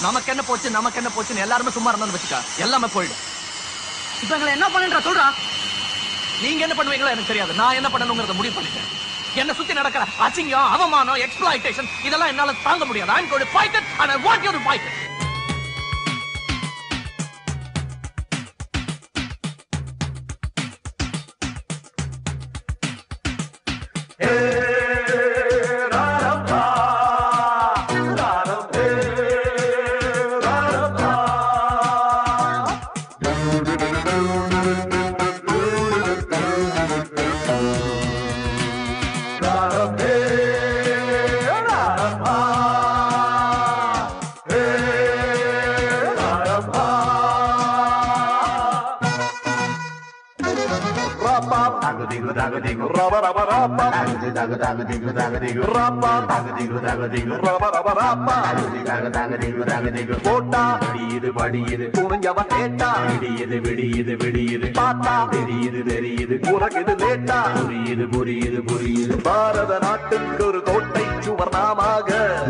நமக்கு என்ன போச்சு நமக்கு என்ன போச்சுன்னு எல்லாருமே சும்மா இருந்தாலும் வச்சுக்கா எல்லாமே போயிடும் இப்ப எங்களை என்ன பண்ணுன்ற சொல்றா நீங்க என்ன பண்ணுவீங்களோ எனக்கு தெரியாது நான் என்ன பண்ணணுங்கிறத முடிவு பண்ணிட்டேன் என்ன சுத்தி நடக்கிற அசிங்கம் அவமானம் எக்ஸ்பிளாய்டேஷன் இதெல்லாம் என்னால தாங்க முடியாது I'm going to fight it and I want you to fight it போட்டா விடியுது படியுது துணிஞ்சவன் கேட்டா விடியுது விடியுது விடியுது பார்த்தா தெரியுது தெரியுது உனக்கு இது லேட்டா புரியுது புரியுது புரியுது பாரத நாட்டுக்கு ஒரு கோட்டை சுவர்ணமாக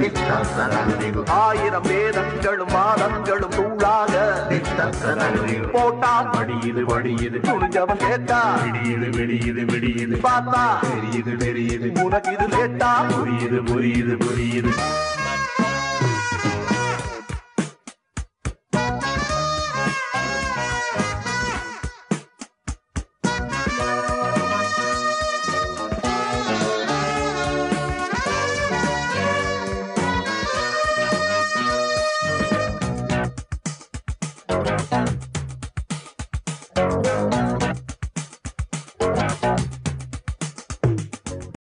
ஆயிரம் வேதங்களும் வாதங்களும் தூளாக போட்டா படியுது படியுது துணிஞ்சவன் கேட்டா விடியுது விடியுது விடியுது பார்த்தா தெரியுது தெரியுது உனக்கு இது லேட்டா புரியுது புரியுது புரியுது